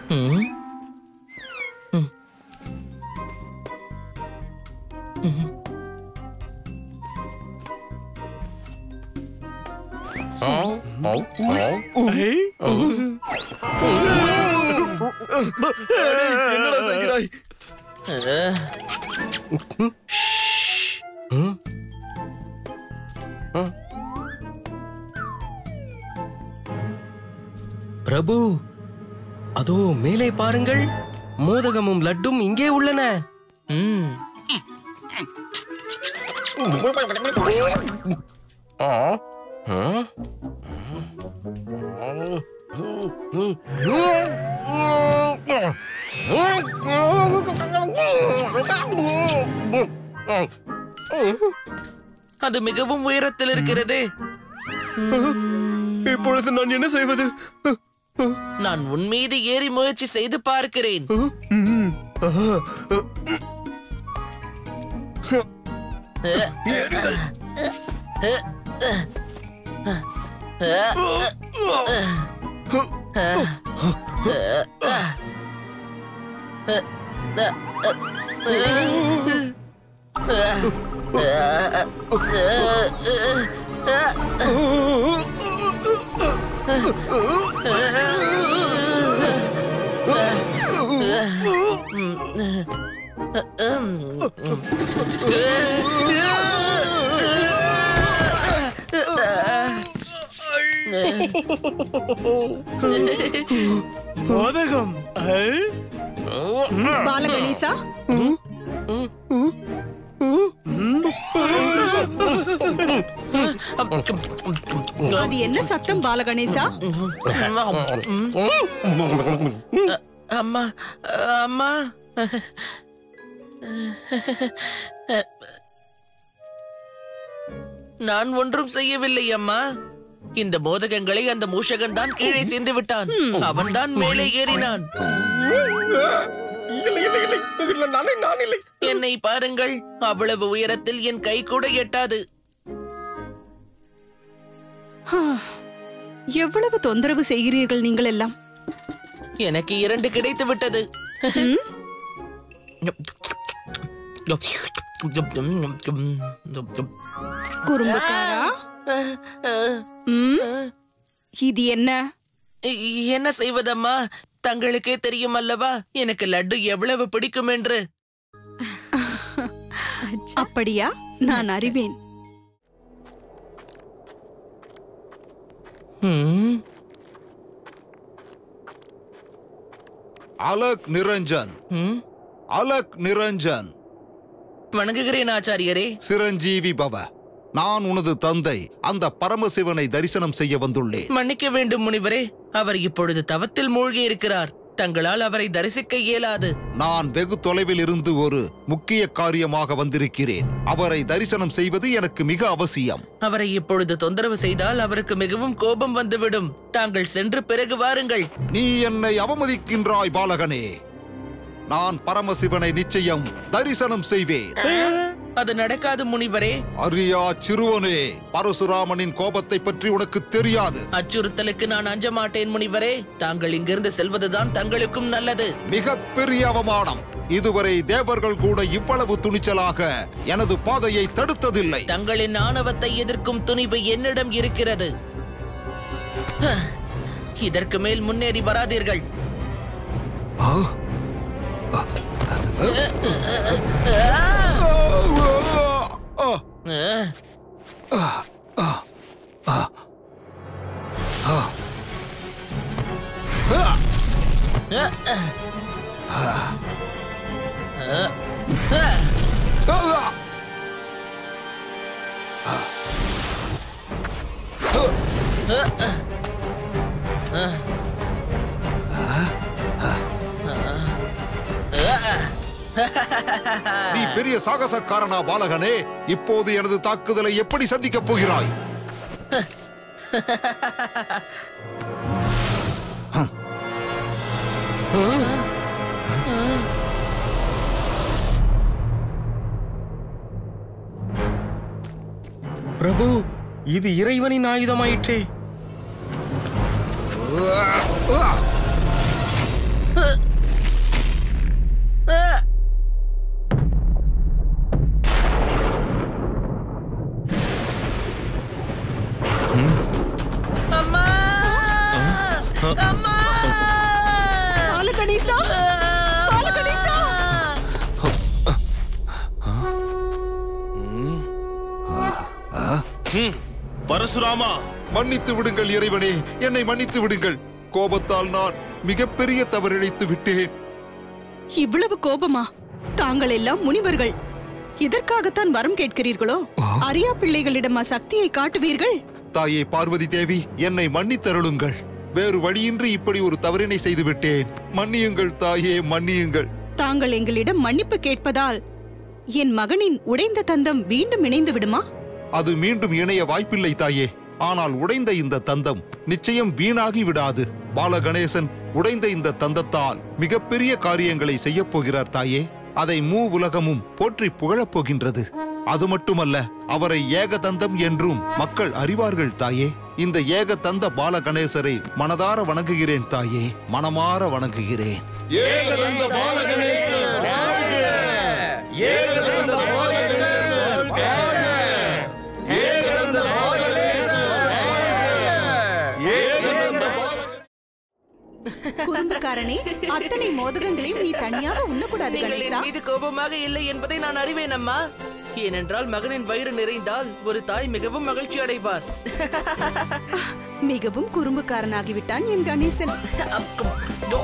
ம் என்னடா செய்கிறாய் அஹ், பிரபு அதோ மேலே பாருங்கள் மோதகமும் லட்டும் இங்கே உள்ளன ம் அது மிகவும் உயரத்தில் இருக்கிறது இப்பொழுது நான் என்ன செய்வது நான் உன் மீது ஏறி முயற்சி செய்து பார்க்கிறேன் ம், ஆஹா, அஹ், மோதகம் பாலகணேசா அது என்ன சத்தம் பாலகணேசா அம்மா அம்மா நான் ஒன்றும் செய்யவில்லை அம்மா இந்த மோதகங்களை அந்த மூஷகன் தான் கீழே சேர்ந்து விட்டான் அவன் தான் மேலே ஏறினான் இல்லை இல்லை இல்லை இல்லை நானே நான் இல்லை என்னை பாருங்கள் அவ்வளவு உயரத்தில் என் கை கூட எட்டாது எவ்வளவு தொந்தரவு செய்கிறீர்கள் நீங்கள் எல்லாம் எனக்கு இரண்டு கிடைத்து விட்டது குறும்புக்காரா ம்? இது என்ன என்ன செய்வதம்மா தங்களுக்கே தெரியும் அல்லவா எனக்கு லட்டு எவ்வளவு பிடிக்கும் என்று அப்படியா நான் அறிவேன் ம், அலக் நிரஞ்சன் ம். அலக் நிரஞ்சன் வணங்குகிறேன் ஆச்சாரியரே சிரஞ்சீவி பவ நான் உனது தந்தை அந்த பரமசிவனை தரிசனம் செய்ய வந்துள்ளேன் மன்னிக்க வேண்டும் முனிவரே அவர் இப்பொழுது தவத்தில் மூழ்கி இருக்கிறார் தங்களால் அவரை தரிசிக்க இயலாது நான் வெகு தொலைவில் இருந்து ஒரு முக்கிய காரியமாக வந்திருக்கிறேன் அவரை தரிசனம் செய்வது எனக்கு மிக அவசியம் அவரை இப்பொழுது தொந்தரவு செய்தால் அவருக்கு மிகவும் கோபம் வந்துவிடும் தாங்கள் சென்று பிறகு வாருங்கள் நீ என்னை அவமதிக்கின்றாய் பாலகனே நான் பரமசிவனை நிச்சயம் தரிசனம் செய்வேன் அது நடக்காது முனிவரே அரியா சிறுவனே பரசுராமனின் கோபத்தை பற்றி உனக்கு தெரியாது அச்சுறுத்தலுக்கு நான் அஞ்ச மாட்டேன் முனிவரே தாங்கள் இங்கிருந்து செல்வதுதான் தங்களுக்கும் நல்லது மிகப்பெரிய அவமானம் இதுவரை தேவர்கள் கூட இவ்வளவு துணிச்சலாக எனது பாதையை தடுத்ததில்லை தங்களின் ஆணவத்தை எதிர்க்கும் துணிவு என்னிடம் இருக்கிறது ஹ, இதற்கு மேல் முன்னேறி வராதீர்கள் அஹ், நீ பெரிய சாகசக்காரனா பாலகனே இப்போது எனது தாக்குதலை எப்படி சந்திக்கப் போகிறாய் பிரபு இது இறைவனின் ஆயுதமாயிற்றே அம்மா பாலகணேசா பாலகணேசா பரசுராமா மன்னித்து விடுங்கள் இறைவனே என்னை மன்னித்து விடுங்கள் கோபத்தால் நான் மிகப்பெரிய தவறிழைத்து விட்டேன் இவ்வளவு கோபமா தாங்கள் எல்லாம் முனிவர்கள் இதற்காகத்தான் வரம் கேட்கிறீர்களோ அரியா பிள்ளைகளிடமா சக்தியை காட்டுவீர்கள் தாயே பார்வதி தேவி என்னை மன்னித்தருளுங்கள் வேறு வழியின்றி இப்படி ஒரு தவறினை செய்து விட்டேன் மன்னியுங்கள் தாயே மன்னியுங்கள் தாங்கள் எங்களிடம் மன்னிப்பு கேட்பதால் என் மகனின் உடைந்த தந்தம் மீண்டும் இணைந்து விடுமா அது மீண்டும் இணைய வாய்ப்பில்லை தாயே ஆனால் உடைந்த இந்த தந்தம் நிச்சயம் வீணாகி விடாது பாலகணேசன் உடைந்த இந்த தந்தத்தால் மிகப்பெரிய காரியங்களை செய்யப் போகிறார் தாயே அதை மூ உலகமும் போற்றி புகழப் போகின்றது அது மட்டுமல்ல அவரை ஏகதந்தம் என்றும் மக்கள் அறிவார்கள் தாயே இந்த ஏகதந்த பாலகணேசரை மனதார வணங்குகிறேன் தாயே மனமார வணங்குகிறேன் ஏகதந்த பாலகணேசர் வாழ்க! ஏகதந்த பாலகணேசர் வாழ்க! ஏகதந்த பாலகணேசர் வாழ்க! ஏகதந்த பாலகணேசர் குறும்புக்காரனே அத்தனை மோதகங்களையும் நீ தனியாக உண்ணக்கூடாது நீங்கள் கணேசா என் மீது கோபமாக இல்லை என்பதை நான் அறிவேன் அம்மா ஏனென்றால் மகனின் வயிறு நிறைந்தால் ஒரு தாய் மிகவும் மகிழ்ச்சி அடைவார் மிகவும் குறும்புக்காரனாகிவிட்டான் என் கணேசன் அக்கும். டோ.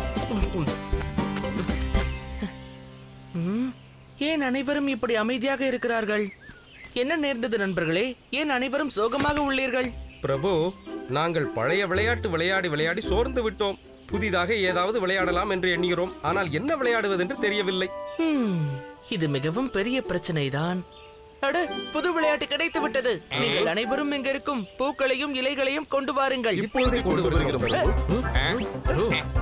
ம், ஏன் அனைவரும் இப்படி அமைதியாக இருக்கிறார்கள் என்ன நேர்ந்தது நண்பர்களே ஏன் அனைவரும் சோகமாக உள்ளீர்கள் பிரபு நாங்கள் பழைய விளையாட்டு விளையாடி விளையாடி சோர்ந்து விட்டோம் புதிதாக ஏதாவது விளையாடலாம் என்று எண்ணுகிறோம் ஆனால் என்ன விளையாடுவதென்று தெரியவில்லை ம், இது மிகவும் பெரிய பிரச்சனைதான் அட புது விளையாட்டு கிடைத்து விட்டது நீங்கள் அனைவரும் இங்க இருக்கும் பூக்களையும் இலைகளையும் கொண்டு வாருங்கள் இப்பொழுதே கொண்டு வருகிறோம் பிரபு.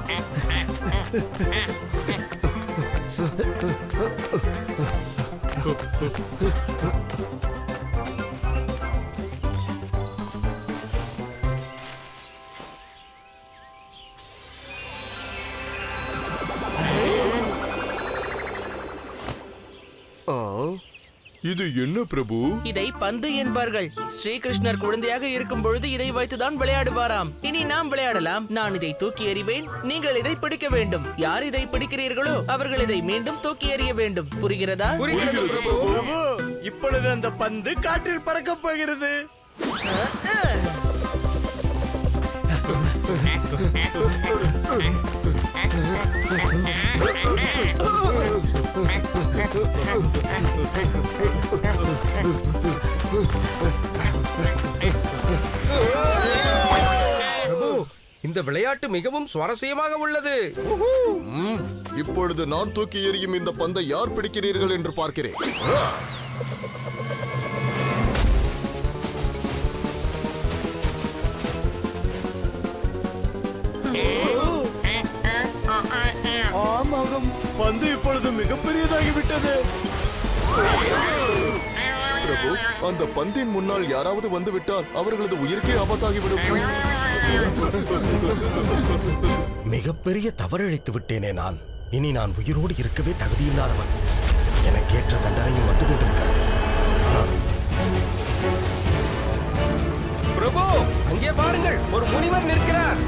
ஆ, இது என்ன பிரபு இதை பந்து என்பார்கள் ஸ்ரீகிருஷ்ணர் குழந்தையாக இருக்கும் பொழுது இதை வைத்துதான் விளையாடுவாராம் இனி நாம் விளையாடலாம் நான் இதை தூக்கி எறிவேன் நீங்கள் இதை பிடிக்க வேண்டும் யார் இதை பிடிக்கிறீர்களோ அவர்கள் இதை மீண்டும் தூக்கி எறிய வேண்டும் புரிகிறதா புரிகிறது பிரபு இப்பொழுது அந்த பந்து காற்றில் பறக்கப் போகிறது பிரபு இந்த விளையாட்டு மிகவும் சுவாரஸ்யமாக உள்ளது உஹூ. ம், இப்பொழுது நான் தூக்கி எறியும் இந்த பந்தை யார் பிடிக்கிறீர்கள் என்று பார்க்கிறேன் ஆ! ஆமாகும் பந்து இப்பொழுது மிகப்பெரியதாகிவிட்டது பிரபு அந்த பந்தின் முன்னால் யாராவது வந்து விட்டால் அவர்களது உயிருக்கே ஆபத்தாகிவிடும் மிகப்பெரிய தவறிழைத்து விட்டேனே நான் இனி நான் உயிரோடு இருக்கவே தகுதியில்லாதவன் எனக்கேற்ற தண்டனையும் வந்து கொண்டிருக்கிறது ஆ. பிரபு அங்கே பாருங்கள் ஒரு முனிவர் நிற்கிறார்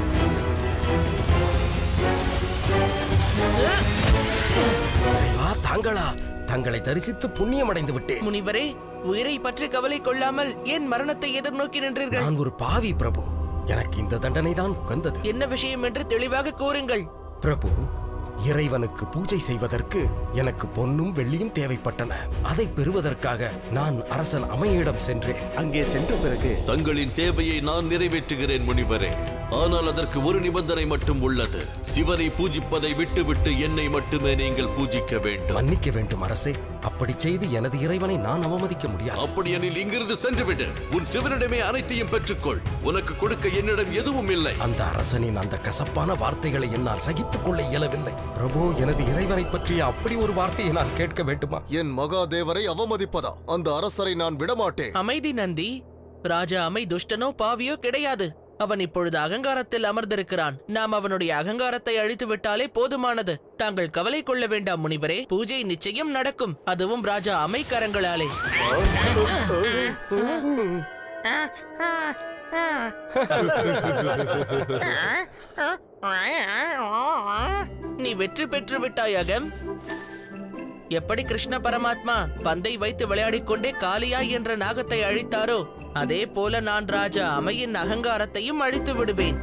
இறைவா, தாங்களா தங்களை தரிசித்து புண்ணியம் அடைந்து விட்டேன் முனிவரே உயிரை பற்றி கவலை கொள்ளாமல் ஏன் மரணத்தை எதிர்நோக்கி நின்றீர்கள் நான் ஒரு பாவி பிரபு எனக்கு இந்த தண்டனை தான் உகந்தது என்ன விஷயம் என்று தெளிவாக கூறுங்கள் பிரபு இறைவனுக்கு பூஜை செய்வதற்கு எனக்கு பொன்னும் வெள்ளியும் தேவைப்பட்டன அதை பெறுவதற்காக நான் அரசன் அமையிடம் சென்றேன் அங்கே சென்ற பிறகு தங்களின் தேவையை நான் நிறைவேற்றுகிறேன் முனிவரே ஆனால் அதற்கு ஒரு நிபந்தனை மட்டும் உள்ளது சிவனை பூஜிப்பதை விட்டுவிட்டு என்னை மட்டுமே நீங்கள் பூஜிக்க வேண்டும் மன்னிக்க வேண்டும் அரசே அப்படி செய்து எனது இறைவனை நான் அவமதிக்க முடியாது அப்படியெனில் இங்கிருந்து சென்றுவிடு உன் சிவனிடமே அனைத்தையும் பெற்றுக்கொள் உனக்கு கொடுக்க என்னிடம் எதுவும் இல்லை அந்த அரசனின் அந்த கசப்பான வார்த்தைகளை என்னால் சகித்துக் கொள்ள இயலவில்லை பிரபு எனது இறைவனை பற்றிய அப்படி ஒரு வார்த்தையை நான் கேட்க வேண்டுமா என் மகாதேவரை அவமதிப்பதா அந்த அரசரை நான் விடமாட்டேன் அமைதி நந்தி ராஜா அமை துஷ்டனோ பாவியோ கிடையாது அவன் இப்பொழுது அகங்காரத்தில் அமர்ந்திருக்கிறான் நாம் அவனுடைய அகங்காரத்தை அழித்து விட்டாலே போதுமானது தாங்கள் கவலை கொள்ள வேண்டாம் முனிவரே பூஜை நிச்சயம் நடக்கும் அதுவும் ராஜா அமைக்கரங்களாலே நீ வெற்றி பெற்று விட்டாய் அகம் எப்படி கிருஷ்ண பரமாத்மா பந்தை வைத்து விளையாடிக் கொண்டே காளியா என்ற நாகத்தை அழித்தாரோ அதே போல நான் ராஜா அமையின் அகங்காரத்தையும் அழித்து விடுவேன்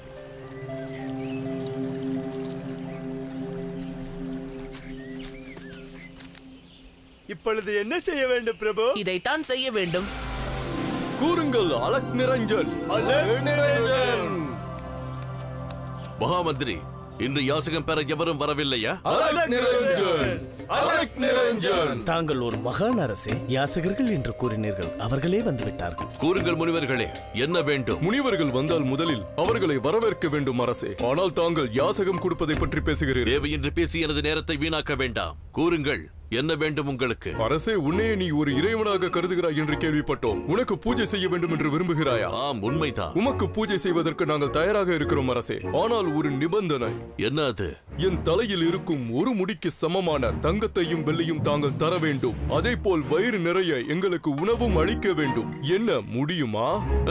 இப்பொழுது என்ன செய்ய வேண்டும் பிரபு இதைத்தான் செய்ய வேண்டும் கூறுங்கள் அலக் நிரஞ்சன் அலக் நிரஞ்சன். மகாமந்திரி இன்று யாசகம் பெற எவரும் வரவில்லையா அலக் நிரஞ்சன் அலக் நிரஞ்சன் தாங்கள் ஒரு மகான் அரசே யாசகர்கள் என்று கூறினீர்கள் அவர்களே வந்து விட்டார்கள் கூறுங்கள் முனிவர்களே என்ன வேண்டும் முனிவர்கள் வந்தால் முதலில் அவர்களை வரவேற்க வேண்டும் அரசே ஆனால் தாங்கள் யாசகம் கொடுப்பதை பற்றி பேசுகிறீர்கள் தேவையின்றி பேசி எனது நேரத்தை வீணாக்க வேண்டாம் கூறுங்கள் என்ன வேண்டும் உங்களுக்கு அரசே உன்னையே நீ ஒரு இறைவனாக கருதுகிறாய் என்று கேள்விப்பட்டோம் உனக்கு பூஜை செய்ய வேண்டும் என்று விரும்புகிறாயா ஆம் உண்மைதான் உமக்கு பூஜை செய்வதற்கு நாங்கள் தயாராக இருக்கிறோம் அரசே ஆனால் ஒரு நிபந்தனை என்ன அது என் தலையில் இருக்கும் ஒரு முடிக்கு சமமான தங்கத்தையும் வெள்ளியும் தாங்கள் தர வேண்டும் அதே போல் வயிறு நிறைய எங்களுக்கு உணவும் அளிக்க வேண்டும் என்ன முடியுமா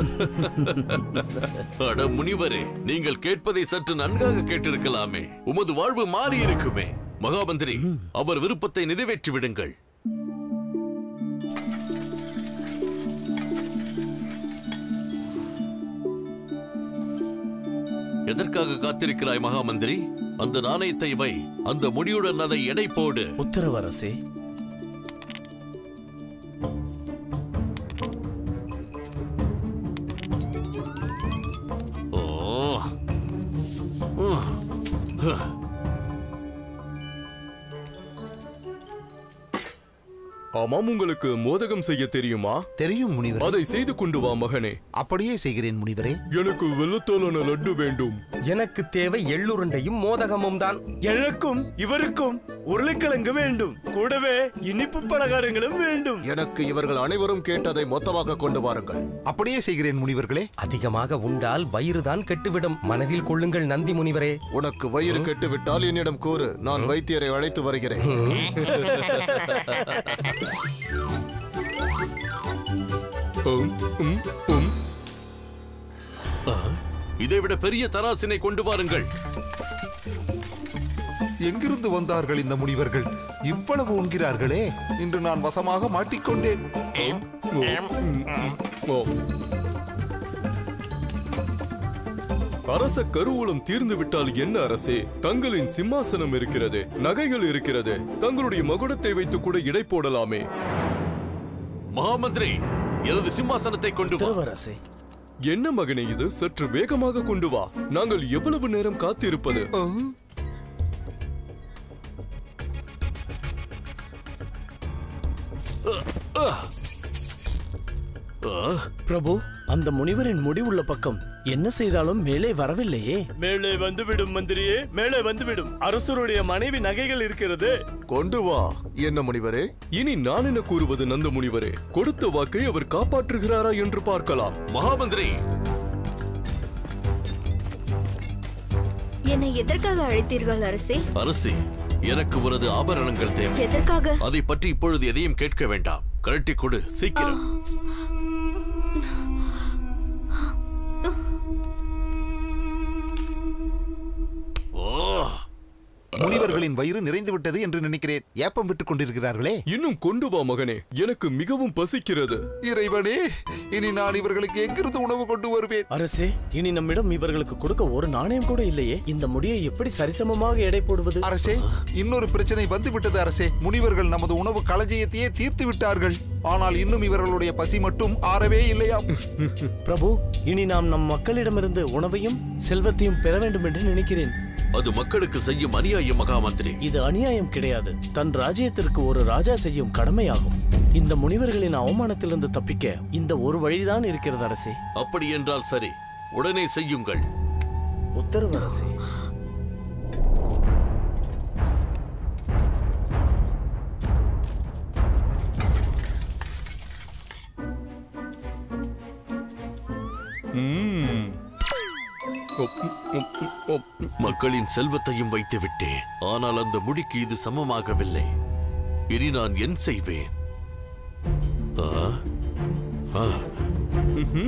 அட முனிவரே நீங்கள் கேட்பதை சற்று நன்காக கேட்டிருக்கலாமே உமது வாழ்வு மாறி இருக்குமே மகாமந்திரி அவர் விருப்பத்தை நிறைவேற்றி விடுங்கள் எதற்காக காத்திருக்கிறாய் மகாமந்திரி அந்த நாணயத்தை வை அந்த முடியுடன் அதை எடை போடு உத்தரவு அரசே ஓ உஹ். ஹ். ஆமாம் உங்களுக்கு மோதகம் செய்ய தெரியுமா தெரியும் முனிவர் அதை செய்து கொண்டு வா மகனே அப்படியே செய்கிறேன் முனிவரே எனக்கு வெள்ளத்தாலான லட்டு வேண்டும் எனக்கு தேவை எள்ளுருண்டையும் மோதகமும் தான் எனக்கும் இவருக்கும் உருளைக்கிழங்கு வேண்டும் கூடவே இனிப்பு பலகாரங்களும் வேண்டும் எனக்கு இவர்கள் அனைவரும் கேட்டதை மொத்தமாக கொண்டு வாருங்கள் அப்படியே செய்கிறேன் முனிவர்களே அதிகமாக உண்டால் வயிறுதான் கெட்டுவிடும் மனதில் கொள்ளுங்கள் நந்தி முனிவரே உனக்கு வயிறு கெட்டுவிட்டால் என்னிடம் கூறு நான் வைத்தியரை அழைத்து வருகிறேன் உம், உம், உம். இதைவிட பெரிய தராசினை கொண்டு வாருங்கள் எங்கிருந்து வந்தார்கள் இந்த முனிவர்கள் இவ்வளவு உண்கிறார்களே இன்று நான் வசமாக மாட்டிக்கொண்டேன் ஓ, உம், உம், ஓ. அரச கருவூலம் தீர்ந்து விட்டால் என்ன அரசே தங்களின் சிம்மாசனம் இருக்கிறது நகைகள் இருக்கிறது தங்களுடைய மகுடத்தை வைத்து கூட இடை போடலாமே மகாமந்திரி எனது சிம்மாசனத்தை கொண்டு வா உத்தரவு அரசே என்ன மகனே இது சற்று வேகமாக கொண்டு வா நாங்கள் எவ்வளவு நேரம் காத்திருப்பது பிரபு அந்த முனிவரின் முடிவுள்ள பக்கம் என்ன செய்தாலும் மேலே வரவில்லையே மேலே வந்துவிடும் மந்திரியே மேலே வந்துவிடும் அரசருடைய மனைவி நகைகள் இருக்கிறது கொண்டு வா என்ன முனிவரே இனி நான் என்ன கூறுவது நந்த முனிவரே கொடுத்த வாக்கை அவர் காப்பாற்றுகிறாரா என்று பார்க்கலாம் மகாமந்திரி என்னை எதற்காக அழைத்தீர்கள் அரசே அரசி எனக்கு உனது ஆபரணங்கள் தேவை எதற்காக அதை பற்றி இப்பொழுது எதையும் கேட்க வேண்டாம் கழட்டி கொடு சீக்கிரம் ஓ முனிவர்களின் வயிறு நிறைந்து விட்டது என்று நினைக்கிறேன் ஏப்பம் விட்டுக் கொண்டிருக்கிறார்களே இன்னும் கொண்டு வா மகனே எனக்கு மிகவும் பசிக்கிறது இறைவனே இனி நான் இவர்களுக்கு எங்கிருந்து உணவு கொண்டு வருவேன் அரசே இனி நம்மிடம் இவர்களுக்கு கொடுக்க ஒரு நாணயம் கூட இல்லையே இந்த முடியை எப்படி சரிசமமாக எடை போடுவது அரசே இன்னொரு பிரச்சனை வந்துவிட்டது அரசே முனிவர்கள் நமது உணவு களஞ்சியத்தையே தீர்த்து விட்டார்கள் ஆனால் இன்னும் இவர்களுடைய பசி மட்டும் ஆறவே இல்லையாம் பிரபு இனி நாம் நம் மக்களிடமிருந்து உணவையும் செல்வத்தையும் பெற வேண்டும் என்று நினைக்கிறேன் அது மக்களுக்கு செய்யும் அநியாயம் மகாமந்திரி இது அநியாயம் கிடையாது தன் ராஜ்யத்திற்கு ஒரு ராஜா செய்யும் கடமையாகும் இந்த முனிவர்களின் அவமானத்திலிருந்து தப்பிக்க இந்த ஒரு வழிதான் இருக்கிறது அரசே அப்படி என்றால் சரி உடனே செய்யுங்கள் உத்தரவு அரசே ம்ம். Op, op, op. மக்களின் செல்வத்தையும் வைத்து விட்டேன் ஆனால் அந்த முடிக்கு இது சமமாகவில்லை இனி நான் என் செய்வேன் ஆ? ஆ. ம்ஹும்.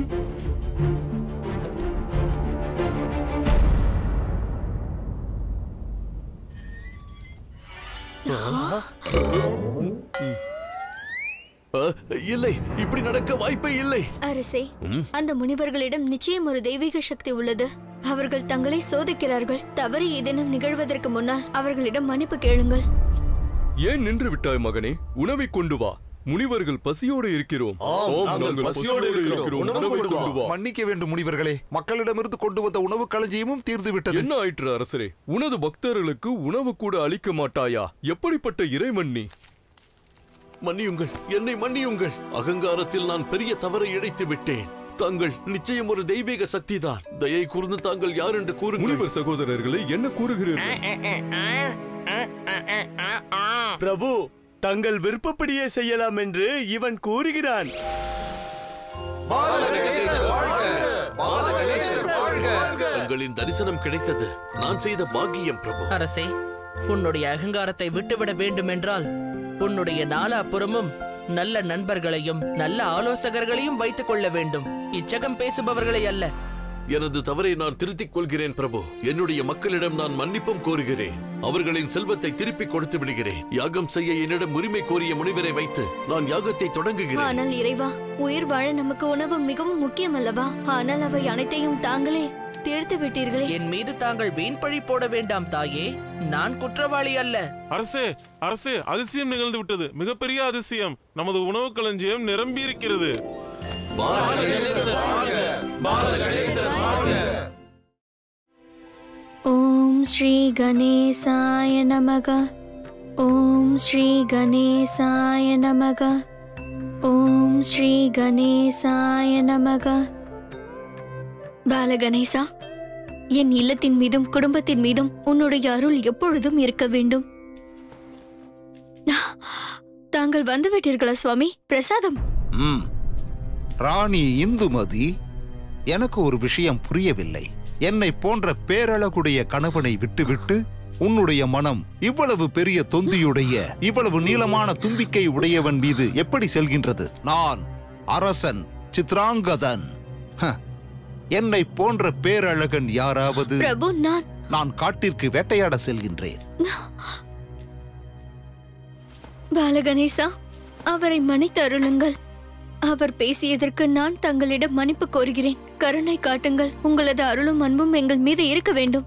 ஆ, இல்லை இப்படி நடக்க வாய்ப்பே இல்லை அரசே அந்த முனிவர்களிடம் நிச்சயம் ஒரு தெய்வீக சக்தி உள்ளது அவர்கள் தங்களை சோதிக்கிறார்கள் தவறு ஏதேனும் நிகழ்வதற்கு முன்னால் அவர்களிடம் மன்னிப்பு கேளுங்கள் ஏன் நின்று விட்டாய் மகனே உணவை கொண்டு வா முனிவர்கள் பசியோடு இருக்கிறோம் ஆம், ஆம், நாங்கள் நாங்கள் பசியோடு பசியோடு இருக்கிறோம். இருக்கிறோம் உணவு உணவை கொண்டு வா. கொண்டு வா மன்னிக்க வேண்டும் முனிவர்களே மக்களிடமிருந்து கொண்டு வந்த உணவு களஞ்சியமும் தீர்ந்து விட்டது என்ன ஆயிற்று அரசரே உனது பக்தர்களுக்கு உணவு கூட அளிக்க மாட்டாயா எப்படிப்பட்ட இறைவன் நீ மன்னியுங்கள் என்னை மன்னியுங்கள் அகங்காரத்தில் நான் பெரிய தவறை இழைத்து விட்டேன் தாங்கள் நிச்சயம் ஒரு தெய்வீக சக்திதான் தயை கூர்ந்து தாங்கள் யார் என்று கூறுங்கள் முனிவர் சகோதரர்களை என்ன கூறுகிறீர்கள் பிரபு தங்கள் விருப்பப்படியே செய்யலாம் என்று இவன் கூறுகிறான் தங்களின் தரிசனம் கிடைத்தது நான் செய்த பாக்கியம் பிரபு அரசே உன்னுடைய அகங்காரத்தை விட்டுவிட வேண்டுமென்றால் உன்னுடைய நாலாபுறமும் நல்ல நண்பர்களையும் நல்ல ஆலோசகர்களையும் வைத்துக் கொள்ள வேண்டும் இச்சகம் பேசுபவர்களை அல்ல எனது தவறை நான் திருத்திக் கொள்கிறேன் பிரபு என்னுடைய மக்களிடம் நான் மன்னிப்பும் கோருகிறேன் அவர்களின் செல்வத்தை திருப்பிக் கொடுத்து விடுகிறேன் யாகம் செய்ய என்னிடம் உரிமை கோரிய முனிவரை வைத்து நான் யாகத்தை தொடங்குகிறேன் ஆனால் இறைவா உயிர் வாழ நமக்கு உணவு மிகவும் முக்கியம் அல்லவா ஆனால் அவை அனைத்தையும் தாங்களே தீர்த்து விட்டீர்களே என் மீது தாங்கள் வீண் பழி போட வேண்டாம் தாயே நான் குற்றவாளி அல்ல அரசே அரசே அதிசயம் நிகழ்ந்து விட்டது மிகப்பெரிய அதிசயம் நமது உணவு களஞ்சியம் நிரம்பி இருக்கிறது ஓம் ஸ்ரீ கணேசாய நமக ஓம் ஸ்ரீ கணேசாய நமக ஓம் ஸ்ரீ கணேசாய நமக பாலகணேசா என் இல்லத்தின் மீதும் குடும்பத்தின் மீதும் உன்னுடைய அருள் எப்பொழுதும் இருக்க வேண்டும் தாங்கள் வந்துவிட்டீர்களா சுவாமி பிரசாதம் ம். ராணி இந்துமதி எனக்கு ஒரு விஷயம் புரியவில்லை என்னை போன்ற பேரழகுடைய கணவனை விட்டுவிட்டு உன்னுடைய மனம் இவ்வளவு பெரிய தொந்தியுடைய இவ்வளவு நீளமான தும்பிக்கை உடையவன் மீது எப்படி செல்கின்றது நான் அரசன் சித்ராங்கதன் ஹ, என்னை போன்ற பேரழகன் யாராவது பிரபு நான் நான் காட்டிற்கு வேட்டையாட செல்கின்றேன் பாலகணேசா அவரை மன்னித்து அருளுங்கள் அவர் பேசியதற்கு நான் தங்களிடம் மன்னிப்பு கோருகிறேன் கருணை காட்டுங்கள் உங்களது அருளும் அன்பும் எங்கள் மீது இருக்க வேண்டும்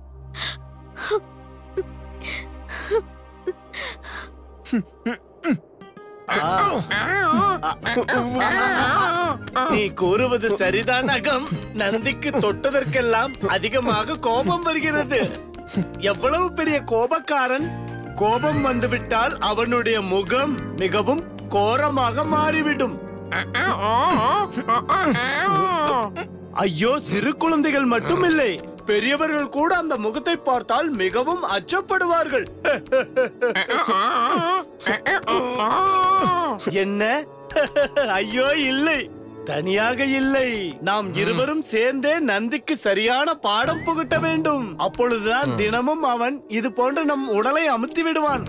நீ கூறுவது சரிதான் அகம் நந்திக்கு தொட்டதற்கெல்லாம் அதிகமாக கோபம் வருகிறது எவ்வளவு பெரிய கோபக்காரன் கோபம் வந்துவிட்டால் அவனுடைய முகம் மிகவும் கோரமாக மாறிவிடும் ஐயோ சிறு குழந்தைகள் மட்டும் இல்லை பெரியவர்கள் கூட அந்த முகத்தை பார்த்தால் மிகவும் அச்சப்படுவார்கள் என்ன ஐயோ இல்லை தனியாக இல்லை நாம் இருவரும் சேர்ந்தே நந்திக்கு சரியான பாடம் புகட்ட வேண்டும் அப்பொழுதுதான் தினமும் அவன் இது போன்று நம் உடலை அமுத்தி விடுவான்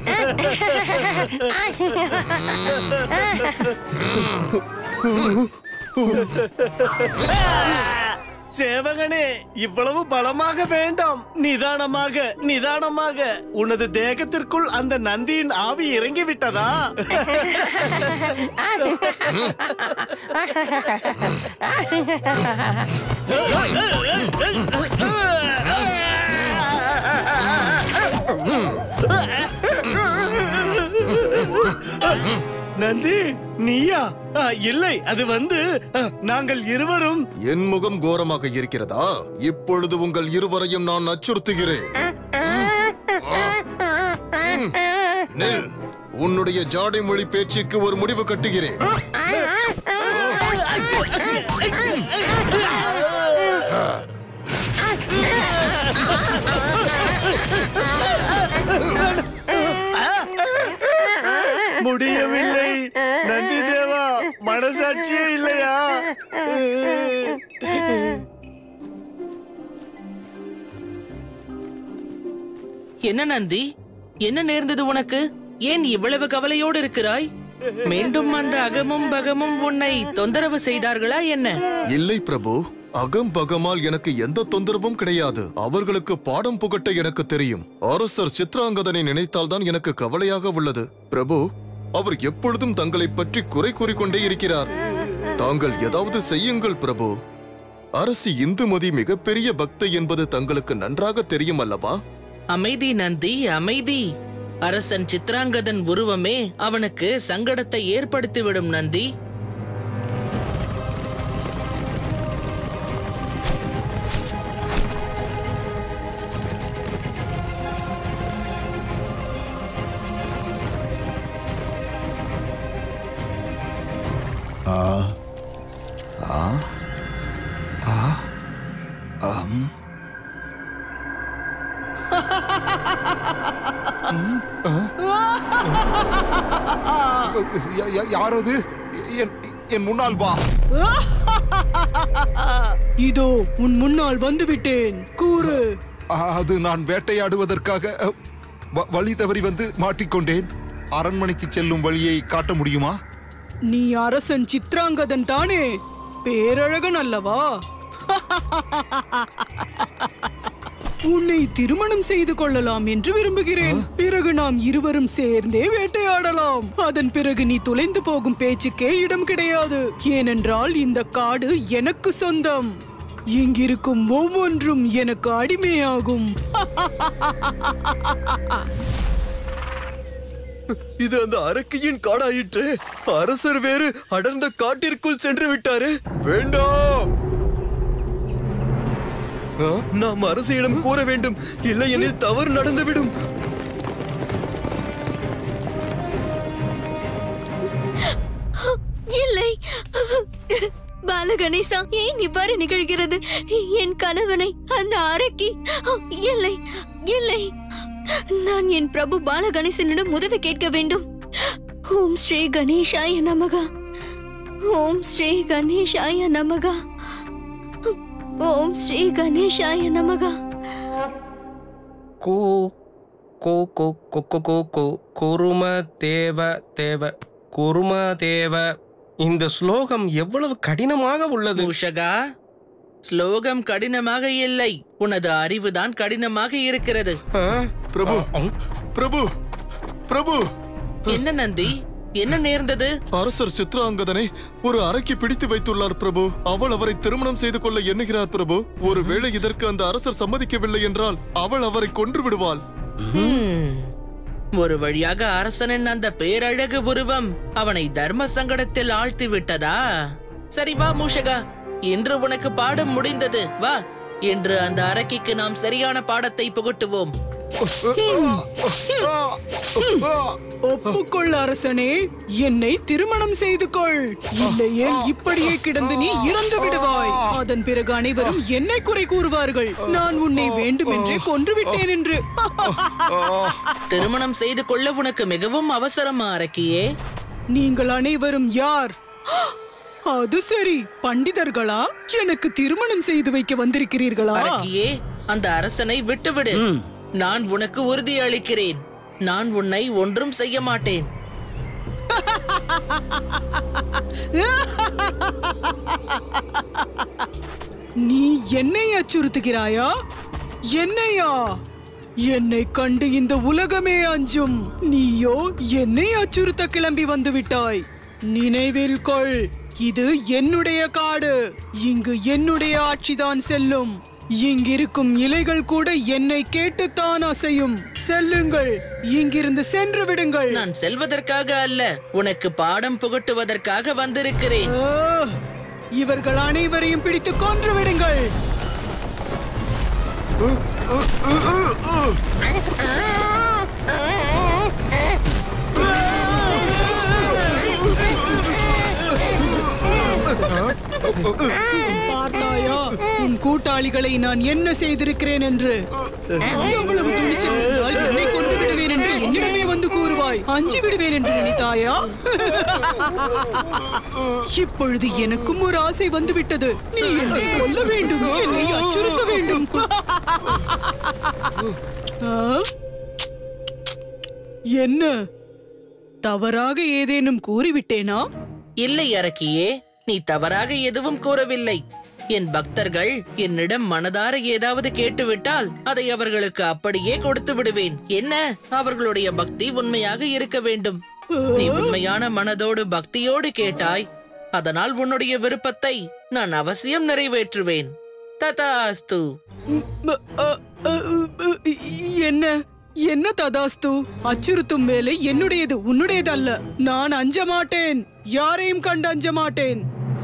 சேவகனே இவ்வளவு பலமாக வேண்டாம் நிதானமாக நிதானமாக உனது தேகத்திற்குள் அந்த நந்தியின் ஆவி இறங்கி விட்டதா நந்தி நீயா ஆ, இல்லை அது வந்து அ, நாங்கள் இருவரும் என் முகம் கோரமாக இருக்கிறதா இப்பொழுது உங்கள் இருவரையும் நான் அச்சுறுத்துகிறேன் ம். நில். உன்னுடைய ஜாடை மொழி பேச்சுக்கு ஒரு முடிவு கட்டுகிறேன் முடியவில்லை நந்தி தேவா மனசாட்சியே இல்லையா என்ன நந்தி என்ன நேர்ந்தது உனக்கு ஏன் இவ்வளவு கவலையோடு இருக்கிறாய் மீண்டும் அந்த அகமும் பகமும் உன்னை தொந்தரவு செய்தார்களா என்ன இல்லை பிரபு அகம் பகமால் எனக்கு எந்த தொந்தரவும் கிடையாது அவர்களுக்கு பாடம் புகட்ட எனக்கு தெரியும் அரசர் சித்ராங்கதனை நினைத்தால்தான் எனக்கு கவலையாக உள்ளது பிரபு அவர் எப்பொழுதும் தங்களை பற்றி குறை கூறிக்கொண்டே இருக்கிறார் தாங்கள் ஏதாவது செய்யுங்கள் பிரபு அரசி இந்துமதி மிகப்பெரிய பக்தை என்பது தங்களுக்கு நன்றாக தெரியும் அல்லவா அமைதி நந்தி அமைதி அரசன் சித்ராங்கதன் உருவமே அவனுக்கு சங்கடத்தை ஏற்படுத்திவிடும் நந்தி ஆ ஆ ஆ அம் யா- யா- யார் அது என் என் முன்னால் வா இதோ உன் முன்னால் வந்து விட்டேன் கூறு அது நான் வேட்டையாடுவதற்காக அ, வ- வழி தவறி வந்து மாட்டிக்கொண்டேன் அரண்மனைக்கு செல்லும் வழியை காட்ட முடியுமா நீ அரசன் சித்ராங்கதன் தானே பேரழகன் அல்லவா உன்னை திருமணம் செய்து கொள்ளலாம் என்று விரும்புகிறேன் பிறகு நாம் இருவரும் சேர்ந்தே வேட்டையாடலாம் அதன் பிறகு நீ தொலைந்து போகும் பேச்சுக்கே இடம் கிடையாது ஏனென்றால் இந்த காடு எனக்கு சொந்தம் இங்கிருக்கும் ஒவ்வொன்றும் எனக்கு அடிமையாகும் இது அந்த அரக்கியின் காடாயிற்று அரசர் வேறு அடர்ந்த காட்டிற்குள் சென்று விட்டாரு வேண்டாம் ஆ, நாம் அரசியிடம் கூற வேண்டும் இல்லையெனில் தவறு நடந்துவிடும் இல்லை பாலகணேசா ஏன் இவ்வாறு நிகழ்கிறது என் கணவனை அந்த அரக்கி இல்லை இல்லை நான் என் பிரபு பாலகணேசனிடம் உதவி கேட்க வேண்டும் ஓம் ஸ்ரீ கணேஷாய நமக ஓம் ஸ்ரீ கணேஷாய நமக ஓம் ஸ்ரீ கணேஷாய நமக கூ கூ கூ கூ கூ கூ கூ குரும தேவ தேவ குரும தேவ இந்த ஸ்லோகம் எவ்வளவு கடினமாக உள்ளது மூஷகா ஸ்லோகம் கடினமாக இல்லை உனது அறிவுதான் கடினமாக இருக்கிறது பிரபு பிரபு பிரபு என்ன நந்தி என்ன நேர்ந்தது அரசர் சித்ராங்கதனை ஒரு அறைக்கு பிடித்து வைத்துள்ளார் பிரபு அவள் அவரை திருமணம் செய்து கொள்ள எண்ணுகிறார் பிரபு ஒருவேளை இதற்கு அந்த அரசர் சம்மதிக்கவில்லை என்றால் அவள் அவரை கொன்று விடுவாள் ஹம். ஒரு வழியாக அரசனின் அந்த பேரழகு உருவம் அவனை தர்ம சங்கடத்தில் ஆழ்த்தி விட்டதா சரி வா மூஷகா இன்று உனக்கு பாடம் முடிந்தது வா இன்று அந்த அரக்கிக்கு நாம் சரியான பாடத்தை புகட்டுவோம் ஒப்புக்கொள் அரசனே என்னை திருமணம் செய்து கொள் இல்லையே இப்படியே கிடந்து நீ இறந்து விடுவாய் அதன் பிறகு அனைவரும் என்னை குறை கூறுவார்கள் நான் உன்னை வேண்டுமென்றே கொன்று விட்டேன் என்று திருமணம் செய்து கொள்ள உனக்கு மிகவும் அவசரமா அரக்கியே நீங்கள் அனைவரும் யார் அது சரி பண்டிதர்களா எனக்கு திருமணம் செய்து வைக்க வந்திருக்கிறீர்களா அரக்கியே அந்த அரசனை விட்டுவிடு நான் உனக்கு உறுதி அளிக்கிறேன் நான் உன்னை ஒன்றும் செய்ய மாட்டேன் நீ என்னை அச்சுறுத்துகிறாயா என்னையா என்னை கண்டு இந்த உலகமே அஞ்சும் நீயோ என்னை அச்சுறுத்த கிளம்பி வந்து விட்டாய் நினைவில் கொள் இது என்னுடைய காடு இங்கு என்னுடைய ஆட்சிதான் செல்லும் இங்கிருக்கும் இலைகள் கூட என்னை கேட்டுத்தான் அசையும் செல்லுங்கள் இங்கிருந்து சென்று விடுங்கள் நான் செல்வதற்காக அல்ல உனக்கு பாடம் புகட்டுவதற்காக வந்திருக்கிறேன் ஆ, இவர்கள் அனைவரையும் பிடித்து கொன்று விடுங்கள் பார்த்தாயா உன் கூட்டாளிகளை நான் என்ன செய்திருக்கிறேன் என்று எவ்வளவு துணிச்சல் இருந்தால் என்னை கொண்டு விடுவேன் என்று என்னிடமே வந்து கூறுவாய் அஞ்சு விடுவேன் என்று நினைத்தாயா இப்பொழுது எனக்கும் ஒரு ஆசை வந்து விட்டது நீ என்னை கொல்ல வேண்டும் என்னை அச்சுறுத்த வேண்டும் ஆ? என்ன தவறாக ஏதேனும் கூறிவிட்டேனா இல்லை அரக்கியே நீ தவறாக எதுவும் கூறவில்லை என் பக்தர்கள் என்னிடம் மனதார ஏதாவது கேட்டுவிட்டால் அதை அவர்களுக்கு அப்படியே கொடுத்து விடுவேன் என்ன அவர்களுடைய பக்தி உண்மையாக இருக்க வேண்டும் நீ உண்மையான மனதோடு பக்தியோடு கேட்டாய் அதனால் உன்னுடைய விருப்பத்தை நான் அவசியம் நிறைவேற்றுவேன் ததாஸ்து ம- அ, அ, அ, என்ன என்ன ததாஸ்து அச்சுறுத்தும் வேலை என்னுடையது உன்னுடையது அல்ல நான் அஞ்ச மாட்டேன் யாரையும் கண்டு அஞ்ச மாட்டேன்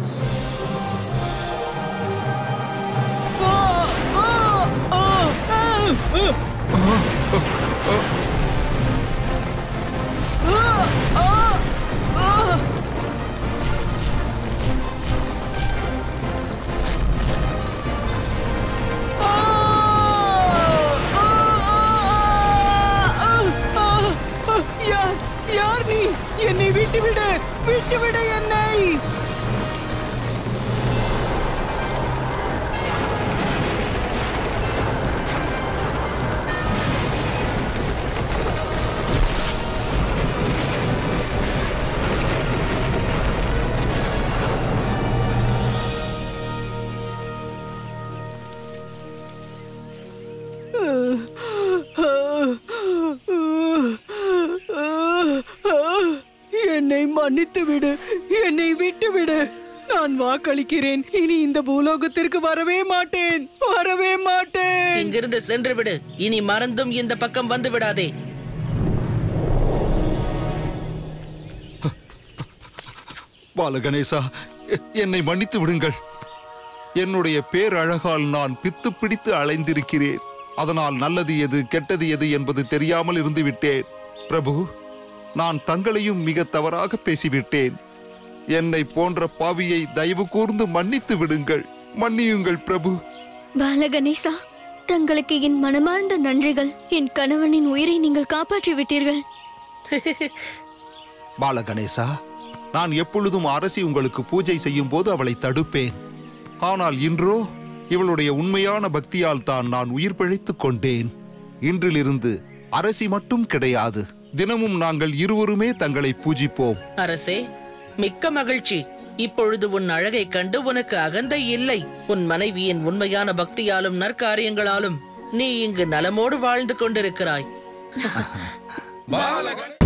ஆ, ஆ, ஆ, ஆ, ஆ. ஆ, ஆ, ஆ. யார் யார் நீ என்னை விட்டுவிடு விட்டுவிடு என்னை என்னை மன்னித்து விடு என்னை விட்டு விடு நான் வாக்களிக்கிறேன் இனி இந்த பூலோகத்திற்கு வரவே மாட்டேன் வரவே மாட்டேன் இங்கிருந்து சென்று விடு இனி மறந்தும் இந்த பக்கம் வந்து விடாதே பாலகணேசா எ- என்னை மன்னித்து விடுங்கள் என்னுடைய பேரழகால் நான் பித்து பிடித்து அலைந்திருக்கிறேன் அதனால் நல்லது எது கெட்டது எது என்பது தெரியாமல் இருந்து விட்டேன் பிரபு நான் தங்களையும் மிக தவறாக பேசிவிட்டேன் என்னை போன்ற பாவியை தயவு கூர்ந்து மன்னித்து விடுங்கள் மன்னியுங்கள் பிரபு பாலகணேசா தங்களுக்கு என் மனமார்ந்த நன்றிகள் என் கணவனின் உயிரை நீங்கள் காப்பாற்றி விட்டீர்கள் பாலகணேசா நான் எப்பொழுதும் அரசி உங்களுக்கு பூஜை செய்யும் போது அவளை தடுப்பேன் ஆனால் இன்றோ இவளுடைய உண்மையான பக்தியால் தான் நான் உயிர் பிழைத்துக் கொண்டேன் இன்றிலிருந்து அரசி மட்டும் கிடையாது தினமும் நாங்கள் இருவருமே தங்களை பூஜிப்போம் அரசே மிக்க மகிழ்ச்சி இப்பொழுது உன் அழகைக் கண்டு உனக்கு அகந்தை இல்லை உன் மனைவியின் உண்மையான பக்தியாலும் நற்காரியங்களாலும் நீ இங்கு நலமோடு வாழ்ந்து கொண்டிருக்கிறாய் பாலகணே